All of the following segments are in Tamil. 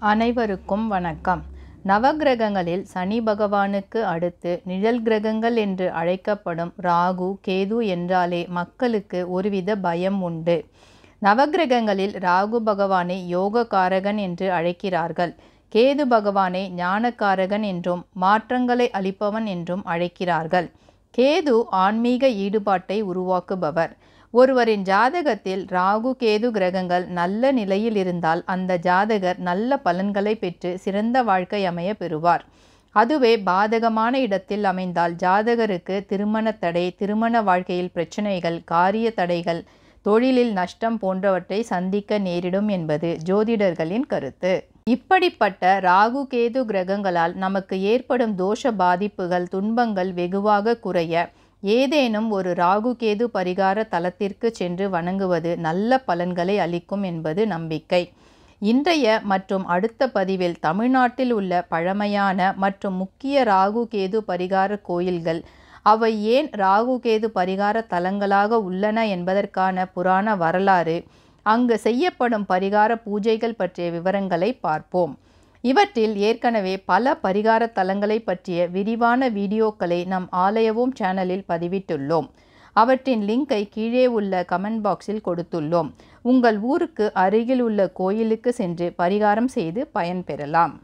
அனைவருக்கும் வணக்கம் நவக்கிரகங்களில் சனி பகவானுக்கு அடுத்து நிழல் கிரகங்கள் என்று அழைக்கப்படும் ராகு கேது என்றாலே மக்களுக்கு ஒருவித பயம் உண்டு நவக்கிரகங்களில் ராகு பகவானை யோககாரகன் என்று அழைக்கிறார்கள் கேது பகவானை ஞானக்காரகன் என்றும் மாற்றங்களை அளிப்பவன் என்றும் அழைக்கிறார்கள் கேது ஆன்மீக ஈடுபாட்டை உருவாக்குபவர் ஒருவரின் ஜாதகத்தில் ராகு கேது கிரகங்கள் நல்ல நிலையில் இருந்தால் அந்த ஜாதகர் நல்ல பலன்களை பெற்று சிறந்த வாழ்க்கை அமைய பெறுவார் அதுவே பாதகமான இடத்தில் அமைந்தால் ஜாதகருக்கு திருமண தடை திருமண வாழ்க்கையில் பிரச்சனைகள் காரிய தடைகள் தொழிலில் நஷ்டம் போன்றவற்றை சந்திக்க நேரிடும் என்பது ஜோதிடர்களின் கருத்து இப்படிப்பட்ட ராகு கேது கிரகங்களால் நமக்கு ஏற்படும் தோஷ பாதிப்புகள் துன்பங்கள் வெகுவாக குறைய ஏதேனும் ஒரு ராகு கேது பரிகார தலத்திற்கு சென்று வணங்குவது நல்ல பலன்களை அளிக்கும் என்பது நம்பிக்கை இன்றைய மற்றும் அடுத்த பதிவில் தமிழ்நாட்டில் உள்ள பழமையான மற்றும் முக்கிய ராகு கேது பரிகார கோயில்கள் அவை ஏன் ராகு கேது பரிகார தலங்களாக உள்ளன என்பதற்கான புராண வரலாறு அங்கு செய்யப்படும் பரிகார பூஜைகள் பற்றிய விவரங்களை பார்ப்போம் இவற்றில் ஏற்கனவே பல பரிகார தலங்களை பற்றிய விரிவான வீடியோக்களை நம் ஆலயவோம் சேனலில் பதிவிட்டுள்ளோம் அவற்றின் லிங்கை கீழே உள்ள கமெண்ட் பாக்ஸில் கொடுத்துள்ளோம் உங்கள் ஊருக்கு அருகில் உள்ள கோயிலுக்கு சென்று பரிகாரம் செய்து பயன்பெறலாம்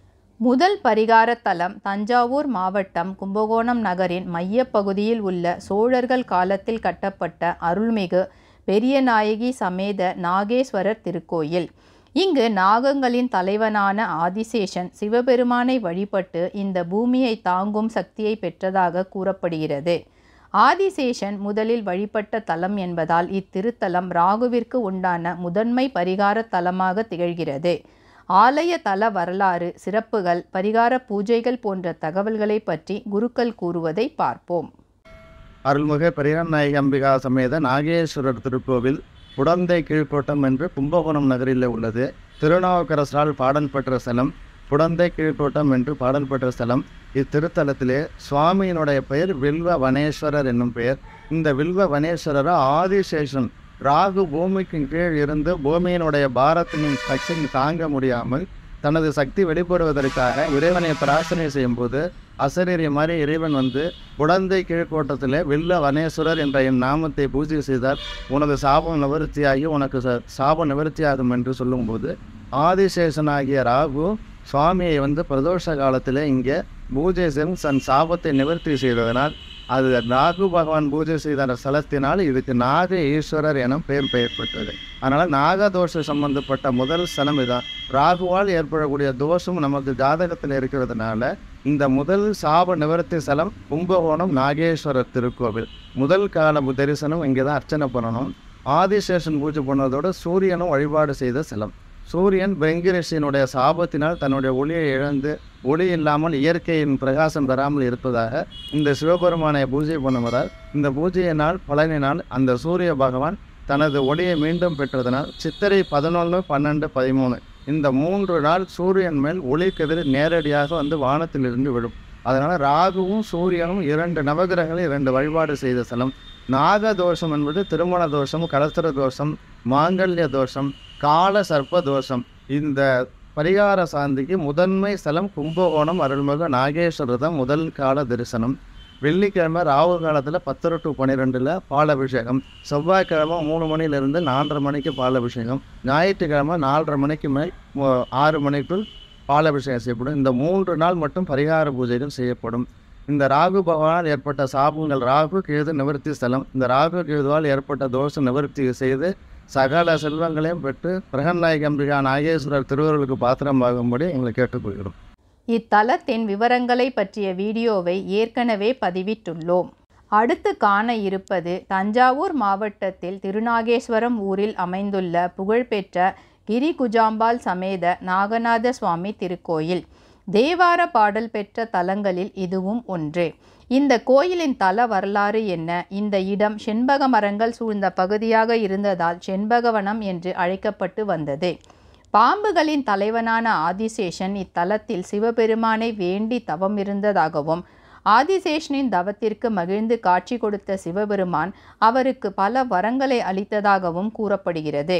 முதல் பரிகார தலம் தஞ்சாவூர் மாவட்டம் கும்பகோணம் நகரின் மையப்பகுதியில் உள்ள சோழர்கள் காலத்தில் கட்டப்பட்ட அருள்மிகு பெரியநாயகி சமேத நாகேஸ்வரர் திருக்கோயில் இங்கு நாகங்களின் தலைவனான ஆதிசேஷன் சிவபெருமானை வழிபட்டு இந்த பூமியை தாங்கும் சக்தியை பெற்றதாக கூறப்படுகிறது ஆதிசேஷன் முதலில் வழிபட்ட தலம் என்பதால் இத்திருத்தலம் ராகுவிற்கு உண்டான முதன்மை பரிகார தலமாக திகழ்கிறது ஆலய தல வரலாறு சிறப்புகள் பரிகார பூஜைகள் போன்ற தகவல்களை பற்றி குருக்கள் கூறுவதை பார்ப்போம் அருள்மிகு பெரியநாயகி அம்பிகா சமேத நாகேஸ்வரர் திருக்கோவில் புடந்தை கீழ்கோட்டம் என்று கும்பகோணம் நகரில் உள்ளது திருநாவுக்கரசரால் பாடல் பெற்ற ஸ்தலம் புடந்தை கீழ்கோட்டம் என்று பாடல் பெற்ற ஸ்தலம் இத்திருத்தலத்திலே சுவாமியினுடைய பெயர் வில்வ வனேஸ்வரர் என்னும் பெயர் இந்த வில்வ வனேஸ்வரரை ஆதிசேஷன் ராகு பூமிக்கு கீழ் இருந்து பூமியினுடைய பாரத்தின் சக்தி தாங்க முடியாமல் தனது சக்தி வெளிப்படுவதற்காக இறைவனை பிரார்த்தனை செய்யும்போது அசரீரி மாதிரி இறைவன் வந்து குடந்தை கீழ்கோட்டத்தில் வில்ல வனேஸ்வரர் என்ற என் நாமத்தை பூஜை செய்தால் உனது சாபம் நிவர்த்தியாகி உனக்கு ச- சாபம் நிவர்த்தியாகும் என்று சொல்லும்போது ஆதிசேஷனாகிய ராகு சுவாமியை வந்து பிரதோஷ காலத்தில் இங்கே பூஜை செய்து தன் சாபத்தை நிவர்த்தி செய்ததனால் அது ராகு பகவான் பூஜை செய்த அந்த ஸ்தலத்தினால் இதுக்கு நாக ஈஸ்வரர் என பெயர் பெயர் பெற்றது அதனால் நாகதோஷ சம்பந்தப்பட்ட முதல் ஸ்தலம் இதான் ராகுவால் ஏற்படக்கூடிய தோஷம் நமக்கு ஜாதகத்தில் இருக்கிறதுனால இந்த முதல் சாப நிவர்த்தி ஸ்தலம் கும்பகோணம் நாகேஸ்வரர் திருக்கோவில் முதல் கால தரிசனம் இங்கே தான் அர்ச்சனை பண்ணணும் ஆதிசேஷன் பூஜை பண்ணதோட சூரியனும் வழிபாடு செய்த ஸ்தலம் சூரியன் வெங்கிரசியனுடைய சாபத்தினால் தன்னுடைய ஒளியை இழந்து ஒளி இல்லாமல் இயற்கையின் பிரகாசம் பெறாமல் இருப்பதாக இந்த சிவபெருமானை பூஜை பண்ணுவதால் இந்த பூஜையினால் பலனினால் அந்த சூரிய பகவான் தனது ஒளியை மீண்டும் பெற்றதனால் சித்திரை பதினொன்று பன்னெண்டு பதிமூணு இந்த மூன்று நாள் சூரியன் மேல் ஒளி கதிர் நேரடியாக வந்து வானத்திலிருந்து விழும் அதனால் ராகுவும் சூரியனும் இரண்டு நவகிரகங்களை இரண்டு வழிபாடு செய்த ஸ்தலம் நாக தோஷம் என்பது திருமண தோஷம் கலத்திர தோஷம் மாங்கல்ய தோஷம் கால சர்ப்ப தோஷம் இந்த பரிகார சாந்திக்கு முதன்மை ஸ்தலம் கும்பகோணம் அருள்மிகு நாகேஸ்வரர் தான் முதல் கால தரிசனம் வெள்ளிக்கிழமை ராகு காலத்தில் பத்தரை டு பன்னிரெண்டில் பாலபிஷேகம் செவ்வாய்க்கிழமை மூணு மணிலேருந்து நாலரை மணிக்கு பாலபிஷேகம் ஞாயிற்றுக்கிழமை நாலரை மணிக்கு மேல் மு- ஆறு மணிக்குள் பாலபிஷேகம் செய்யப்படும் இந்த மூன்று நாள் மட்டும் பரிகார பூஜைகள் செய்யப்படும் இந்த ராகு பகவானால் ஏற்பட்ட சாபங்கள் ராகு கேது நிவர்த்தி ஸ்தலம் இந்த ராகு கேதுவால் ஏற்பட்ட தோஷ நிவர்த்தி செய்து சகல செல்வங்களையும் பெற்று பிரகன்நாயகி அம்பிகா நாகேஸ்வரர் திருவருளுக்கு பாத்திரமாகும்படி எங்களை கேட்டுக்கொள்கிறோம் இத்தலத்தின் விவரங்களை பற்றிய வீடியோவை ஏற்கனவே பதிவிட்டுள்ளோம் அடுத்து காண இருப்பது தஞ்சாவூர் மாவட்டத்தில் திருநாகேஸ்வரம் ஊரில் அமைந்துள்ள புகழ்பெற்ற கிரிகுஜாம்பாள் சமேத நாகநாத சுவாமி திருக்கோயில் தேவார பாடல் பெற்ற தலங்களில் இதுவும் ஒன்று இந்த கோயிலின் தல வரலாறு என்ன இந்த இடம் செண்பக மரங்கள் சூழ்ந்த பகுதியாக இருந்ததால் செண்பகவனம் என்று அழைக்கப்பட்டு வந்தது பாம்புகளின் தலைவனான ஆதிசேஷன் இத்தலத்தில் சிவபெருமானை வேண்டி தவம் இருந்ததாகவும் ஆதிசேஷனின் தவத்திற்கு மகிழ்ந்து காட்சி கொடுத்த சிவபெருமான் அவருக்கு பல வரங்களை அளித்ததாகவும் கூறப்படுகிறது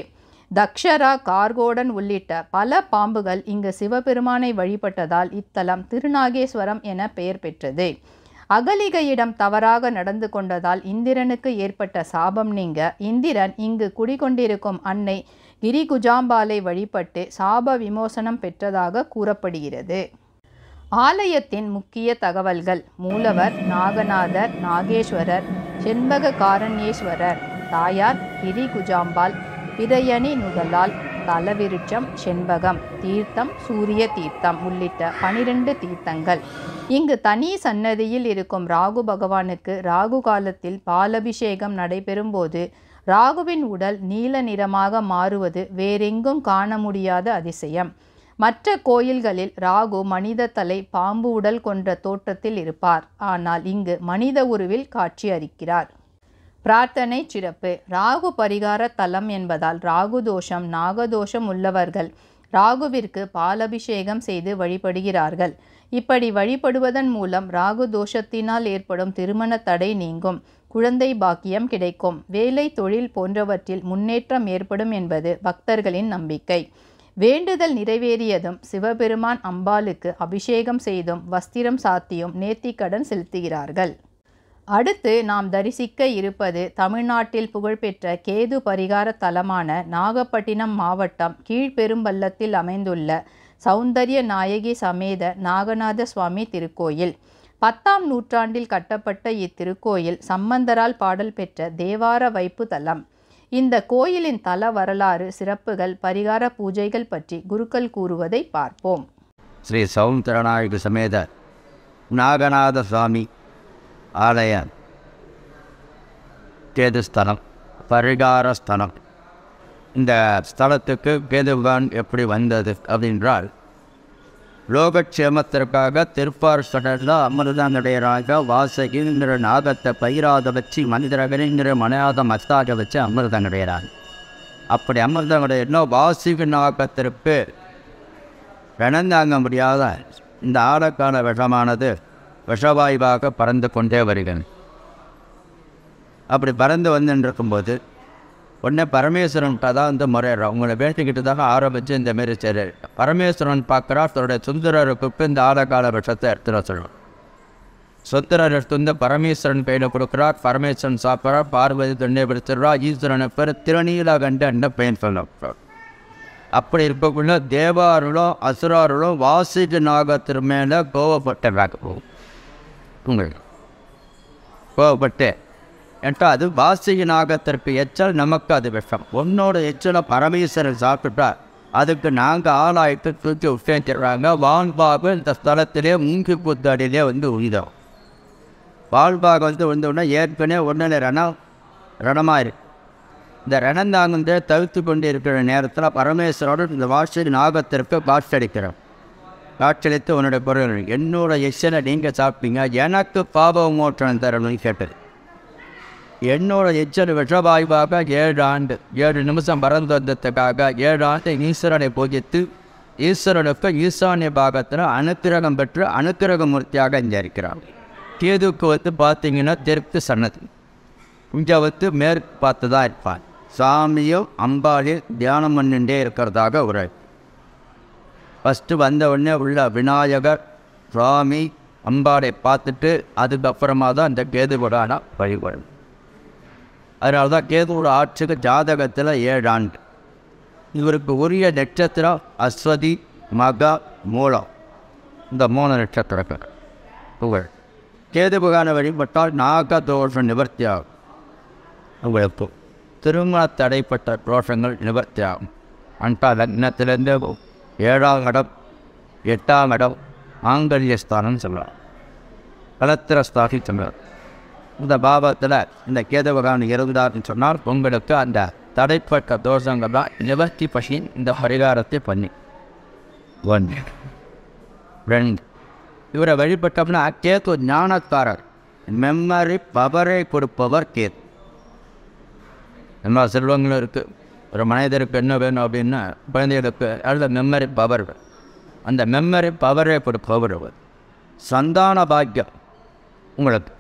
தக்ஷரா கார்கோடன் உள்ளிட்ட பல பாம்புகள் இங்கு சிவபெருமானை வழிபட்டதால் இத்தலம் திருநாகேஸ்வரம் என பெயர் பெற்றது அகலிகையிடம் தவறாக நடந்து கொண்டதால் இந்திரனுக்கு ஏற்பட்ட சாபம் நீங்க இந்திரன் இங்கு குடிகொண்டிருக்கும் அன்னை கிரிகுஜாம்பாலை வழிபட்டு சாப விமோசனம் பெற்றதாக கூறப்படுகிறது ஆலயத்தின் முக்கிய தகவல்கள் மூலவர் நாகநாதர் நாகேஸ்வரர் செண்பக காரண்யேஸ்வரர் தாயார் கிரிகுஜாம்பாள் பிரயணி நுதலால் தலவிருட்சம் செண்பகம் தீர்த்தம் சூரிய தீர்த்தம் உள்ளிட்ட பனிரெண்டு தீர்த்தங்கள் இங்கு தனி சன்னதியில் இருக்கும் ராகு பகவானுக்கு ராகு காலத்தில் பாலபிஷேகம் நடைபெறும்போது ராகுவின் உடல் நீல நிறமாக மாறுவது வேறெங்கும் காண முடியாத அதிசயம் மற்ற கோயில்களில் ராகு மனித தலை பாம்பு உடல் கொண்ட தோற்றத்தில் இருப்பார் ஆனால் இங்கு மனித உருவில் காட்சியளிக்கிறார் பிரார்த்தனை சிறப்பு ராகு பரிகார தலம் என்பதால் ராகு தோஷம் நாகதோஷம் உள்ளவர்கள் ராகுவிற்கு பாலபிஷேகம் செய்து வழிபடுகிறார்கள் இப்படி வழிபடுவதன் மூலம் ராகு தோஷத்தினால் ஏற்படும் திருமண தடை நீங்கும் குழந்தை பாக்கியம் கிடைக்கும் வேலை தொழில் போன்றவற்றில் முன்னேற்றம் ஏற்படும் என்பது பக்தர்களின் நம்பிக்கை வேண்டுதல் நிறைவேறியதும் சிவபெருமான் அம்பாளுக்கு அபிஷேகம் செய்தும் வஸ்திரம் சாத்தியும் நேர்த்திக்கடன் செலுத்துகிறார்கள் அடுத்து நாம் தரிசிக்க இருப்பது தமிழ்நாட்டில் புகழ்பெற்ற கேது பரிகார தலமான நாகப்பட்டினம் மாவட்டம் கீழ்பெரும்பள்ளத்தில் அமைந்துள்ள சௌந்தர்ய நாயகி சமேத நாகநாத சுவாமி திருக்கோயில் பத்தாம் நூற்றாண்டில் கட்டப்பட்ட இத்திருக்கோயில் சம்பந்தரால் பாடல் பெற்ற தேவார வைப்பு தலம் இந்த கோயிலின் தல வரலாறு சிறப்புகள் பரிகார பூஜைகள் பற்றி குருக்கள் கூறுவதை பார்ப்போம் ಶ್ರೀ ಸೌಂದರನಾಯಕ ಸಮೇತ ನಾಗನಾಥ ಸ್ವಾಮಿ ಆಲಯ கேது ஸ்தலம் பரிகார ஸ்தலம் இந்த ஸ்தலத்துக்கு கேதுவான் எப்படி வந்தது அப்படின்றால் லோகக்ஷேமத்திற்காக திருப்பார் கடலில் அமிர்தங்கடையராக வாசகிங்கிற நாகத்தை பயிராத வச்சு மனிதரகனிங்கிற மனையாத மஸ்தாக வச்சு அமிர்தங்கடையறாங்க அப்படி அமிர்தங்கடையர்னா வாசிக நாகத்திற்கு பிணந்தாங்க முடியாத இந்த ஆழக்கால விஷமானது விஷவாயுவாக பறந்து கொண்டே வருகிறது அப்படி பறந்து வந்துன்னு இருக்கும்போது உடனே பரமேஸ்வரன்கிட்ட தான் வந்து முறையிடுறோம் உங்களை வேண்டிக்கிட்டு தான் ஆரம்பித்து இந்த மாரி சரி பரமேஸ்வரன் பார்க்குறா தன்னுடைய சுந்தரரை கூப்பிட்டு இந்த ஆழக்கால விஷத்தை எடுத்துட சொல்லுவோம் சுந்தரர் எடுத்து வந்து பரமேஸ்வரன் கையில் கொடுக்குறார் பரமேஸ்வரன் சாப்பிட்றா பார்வதி தொண்டை பிடிச்சிடுறா ஈஸ்வரனை பேர் திருநீலா கண்டு என்ன பெயர் சொல்ல அப்படி இருக்கக்குள்ள தேவாருளும் அசுராருளும் வாசிக நாகத்தின் மேலே கோவப்பட்டாங்க உங்களுக்கு கோவப்பட்டு என்றால் அது வாசிக நாகத்திற்கு எச்சல் நமக்கு அது விஷம் உன்னோட எச்சலை பரமேஸ்வரன் சாப்பிட்டா அதுக்கு நாங்கள் ஆளாயிட்டு தூக்கி உட்காந்துடுறாங்க வான்பாக இந்த ஸ்தலத்திலே மூங்கி புத்தடியிலே வந்து உயிதோம் வால்பாக வந்து வந்தோடனே ஏற்கனவே உடனே ரணம் ரணமாயிரு இந்த ரணந்தாங்கத்தை தவிர்த்து கொண்டு இருக்கிற நேரத்தில் பரமேஸ்வரோடு இந்த வாட்சி நாகத்திற்கு காட்சடிக்கிறோம் காட்சடித்து உன்னுடைய பொருள் என்னோட எச்சனை நீங்கள் சாப்பிட்டீங்க எனக்கு பாப மோற்றம் தரணும்னு கேட்டது என்னோட எச்சல் விஷவாயுவாக ஏழு ஆண்டு ஏழு நிமிஷம் பறந்து வந்ததுக்காக ஏழு ஆண்டு ஈஸ்வரனை பூஜித்து ஈஸ்வரனுக்கு ஈசானிய பாகத்தில் அனுக்கிரகம் பெற்று அனுக்கிரக மூர்த்தியாக இங்கே இருக்கிறான் கேதுக்கு வந்து பார்த்தீங்கன்னா தெற்கு சன்னதி இங்கே வந்து மேற்கு பார்த்து தான் இருப்பான் சாமியும் அம்பாளையும் தியானம் பண்ணிட்டே இருக்கிறதாக ஒரு ஃபஸ்ட்டு வந்த உடனே உள்ள விநாயகர் சுவாமி அம்பாளை பார்த்துட்டு அதுக்கப்புறமா தான் இந்த கேதுபடான வழிபடும் அதனால தான் கேதுவோட ஆட்சிக்கு ஜாதகத்தில் ஏழு ஆண்டு இவருக்கு உரிய நட்சத்திரம் அஸ்வதி மகா மூலம் இந்த மூணு நட்சத்திரங்கள் புகழ் கேது பகான வழிபட்டால் நாக தோஷம் நிவர்த்தி ஆகும் உங்களுக்கு திருமண தடைப்பட்ட தோஷங்கள் நிவர்த்தி ஆகும் அன்டா லக்னத்திலேருந்து ஏழாம் இடம் எட்டாம் இடம் ஆங்கல்ய ஸ்தானம் சொல்லலாம் கலத்திரஸ்தானி சொல்லலாம் இந்த பாவத்தில் இந்த கேது பகவான் இருந்தார்னு சொன்னால் உங்களுக்கு அந்த தடைப்பட்ட தோஷங்கள்லாம் நிவர்த்தி பண்ணி இந்த பரிகாரத்தை பண்ணி ஒன்று ரெண்டு இவரை வழிபட்டோம்னா கேத்து ஞானக்காரர் மெம்மரி பவரை கொடுப்பவர் கேத் எல்லா செல்வங்களும் இருக்குது ஒரு மனிதருக்கு என்ன வேணும் அப்படின்னா குழந்தைகளுக்கு அல்ல மெம்மரி பவர் அந்த மெம்மரி பவரை கொடுப்பவர் அவர் சந்தான பாக்கியம் உங்களுக்கு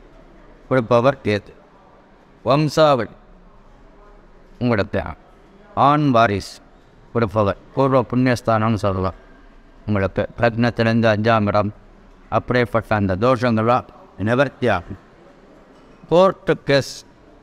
கொடுப்பவர் கேத்து வம்சாவளி உங்களுக்கு ஆண் வாரிஸ் கொடுப்பவர் பூர்வ புண்ணியஸ்தானம்னு சொல்லலாம் உங்களுக்கு பிரக்னத்திலேருந்து அஞ்சாம் இடம் அப்படியேப்பட்ட அந்த தோஷங்கள்லாம் நிவர்த்தி ஆகும் கோர்ட்டு கேஸ்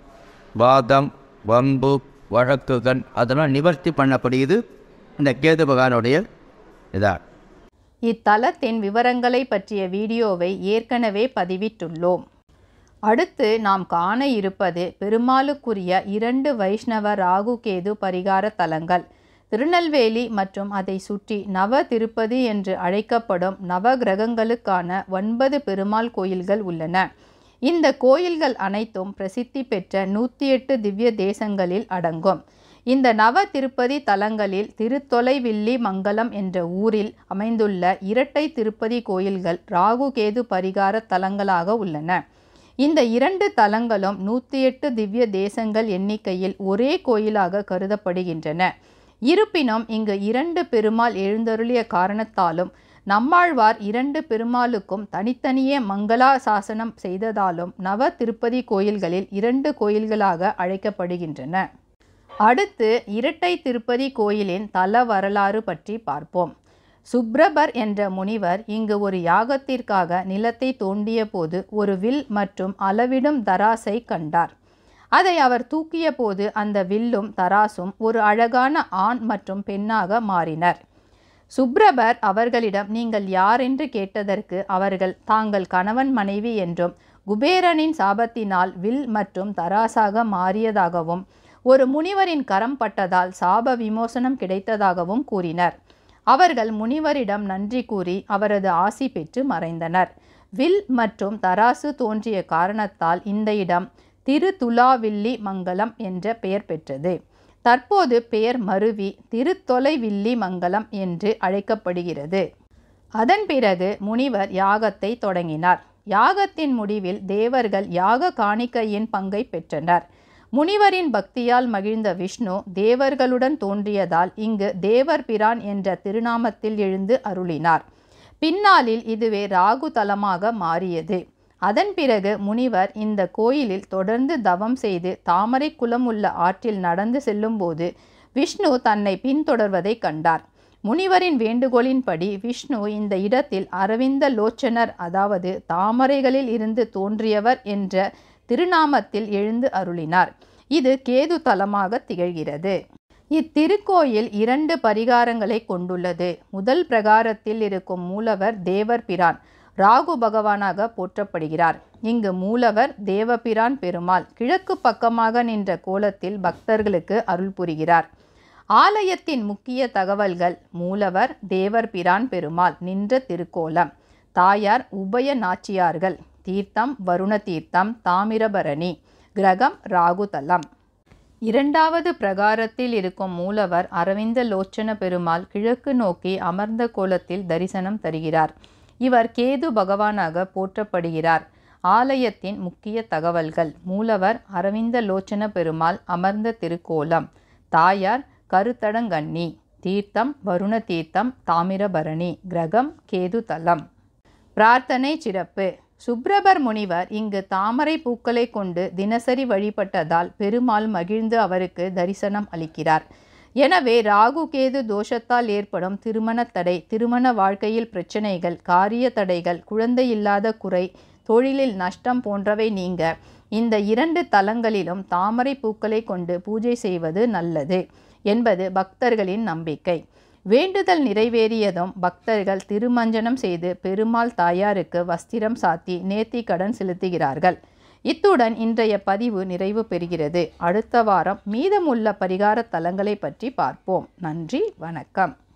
வாதம் வம்பு வழக்குகள் அதெல்லாம் நிவர்த்தி பண்ணப்படுகிறது இந்த கேது பகவானுடைய இதாக இத்தலத்தின் விவரங்களை பற்றிய வீடியோவை ஏற்கனவே பதிவிட்டுள்ளோம் அடுத்து நாம் காண இருப்பது பெருமாளுக்குரிய இரண்டு வைஷ்ணவ ராகு கேது பரிகார தலங்கள் திருநெல்வேலி மற்றும் அதை சுற்றி நவ திருப்பதி என்று அழைக்கப்படும் நவ கிரகங்களுக்கான ஒன்பது பெருமாள் கோயில்கள் உள்ளன இந்த கோயில்கள் அனைத்தும் பிரசித்தி பெற்ற நூற்றி எட்டு திவ்ய தேசங்களில் அடங்கும் இந்த நவ திருப்பதி தலங்களில் திருத்தொலைவில்லி மங்கலம் என்ற ஊரில் அமைந்துள்ள இரட்டை திருப்பதி கோயில்கள் ராகு கேது பரிகார தலங்களாக உள்ளன இந்த இரண்டு தலங்களும் நூற்றி எட்டு திவ்ய தேசங்கள் எண்ணிக்கையில் ஒரே கோயிலாக கருதப்படுகின்றன இருப்பினும் இங்கு இரண்டு பெருமாள் எழுந்தருளிய காரணத்தாலும் நம்மாழ்வார் இரண்டு பெருமாளுக்கும் தனித்தனியே மங்களா சாசனம் செய்ததாலும் நவ திருப்பதி கோயில்களில் இரண்டு கோயில்களாக அழைக்கப்படுகின்றன அடுத்து இரட்டை திருப்பதி கோயிலின் தல வரலாறு பற்றி பார்ப்போம் சுப்ரபர் என்ற முனிவர் இங்கு ஒரு யாகத்திற்காக நிலத்தை தோண்டிய போது ஒரு வில் மற்றும் அளவிடும் தராசை கண்டார் அதை அவர் தூக்கிய போது அந்த வில்லும் தராசும் ஒரு அழகான ஆண் மற்றும் பெண்ணாக மாறினர் சுப்ரபர் அவர்களிடம் நீங்கள் யார் என்று கேட்டதற்கு அவர்கள் தாங்கள் கணவன் மனைவி என்றும் குபேரனின் சாபத்தினால் வில் மற்றும் தராசாக மாறியதாகவும் ஒரு முனிவரின் கரம் பட்டதால் சாப விமோசனம் கிடைத்ததாகவும் கூறினர் அவர்கள் முனிவரிடம் நன்றி கூறி அவரது ஆசி பெற்று மறைந்தனர் வில் மற்றும் தராசு தோன்றிய காரணத்தால் இந்த இடம் திருத்துலாவில்லி மங்கலம் என்ற பெயர் பெற்றது தற்போது பெயர் மருவி திருத்தொலைவில்லி மங்கலம் என்று அழைக்கப்படுகிறது அதன் பிறகு முனிவர் யாகத்தை தொடங்கினார் யாகத்தின் முடிவில் தேவர்கள் யாக காணிக்கையின் பங்கை பெற்றனர் முனிவரின் பக்தியால் மகிழ்ந்த விஷ்ணு தேவர்களுடன் தோன்றியதால் இங்கு தேவர் பிரான் என்ற திருநாமத்தில் எழுந்து அருளினார் பின்னாளில் இதுவே ராகு தலமாக மாறியது அதன் பிறகு முனிவர் இந்த கோயிலில் தொடர்ந்து தவம் செய்து தாமரை குளம் உள்ள ஆற்றில் நடந்து செல்லும்போது விஷ்ணு தன்னை பின்தொடர்வதை கண்டார் முனிவரின் வேண்டுகோளின்படி விஷ்ணு இந்த இடத்தில் அரவிந்த லோச்சனர் அதாவது தாமரைகளில் இருந்து தோன்றியவர் என்ற திருநாமத்தில் எழுந்து அருளினார் இது கேது தலமாக திகழ்கிறது இத்திருக்கோயில் இரண்டு பரிகாரங்களை கொண்டுள்ளது முதல் பிரகாரத்தில் இருக்கும் மூலவர் தேவர் பிரான் ராகு பகவானாக போற்றப்படுகிறார் இங்கு மூலவர் தேவபிரான் பெருமாள் கிழக்கு பக்கமாக நின்ற கோலத்தில் பக்தர்களுக்கு அருள் புரிகிறார் ஆலயத்தின் முக்கிய தகவல்கள் மூலவர் தேவர் பிரான் பெருமாள் நின்ற திருக்கோலம் தாயார் உபய நாச்சியார்கள் தீர்த்தம் வருண தீர்த்தம் தாமிரபரணி கிரகம் ராகுதலம் இரண்டாவது பிரகாரத்தில் இருக்கும் மூலவர் அரவிந்த லோச்சன பெருமாள் கிழக்கு நோக்கி அமர்ந்த கோலத்தில் தரிசனம் தருகிறார் இவர் கேது பகவானாக போற்றப்படுகிறார் ஆலயத்தின் முக்கிய தகவல்கள் மூலவர் அரவிந்த லோச்சன பெருமாள் அமர்ந்த திருக்கோலம் தாயார் கருத்தடங்கண்ணி தீர்த்தம் வருண தீர்த்தம் தாமிரபரணி கிரகம் கேது தலம் பிரார்த்தனை சிறப்பு சுப்ரபர் முனிவர் இங்கு தாமரை பூக்களை கொண்டு தினசரி வழிபட்டதால் பெருமாள் மகிழ்ந்து அவருக்கு தரிசனம் அளிக்கிறார் எனவே ராகு கேது தோஷத்தால் ஏற்படும் திருமண தடை திருமண வாழ்க்கையில் பிரச்சனைகள் காரிய தடைகள் குழந்தை இல்லாத குறை தொழிலில் நஷ்டம் போன்றவை நீங்க இந்த இரண்டு தலங்களிலும் தாமரை பூக்களை கொண்டு பூஜை செய்வது நல்லது என்பது பக்தர்களின் நம்பிக்கை வேண்டுதல் நிறைவேறியதும் பக்தர்கள் திருமஞ்சனம் செய்து பெருமாள் தாயாருக்கு வஸ்திரம் சாத்தி நேர்த்தி கடன் செலுத்துகிறார்கள் இத்துடன் இன்றைய பதிவு நிறைவு பெறுகிறது அடுத்த வாரம் மீதமுள்ள பரிகார தலங்களை பற்றி பார்ப்போம் நன்றி வணக்கம்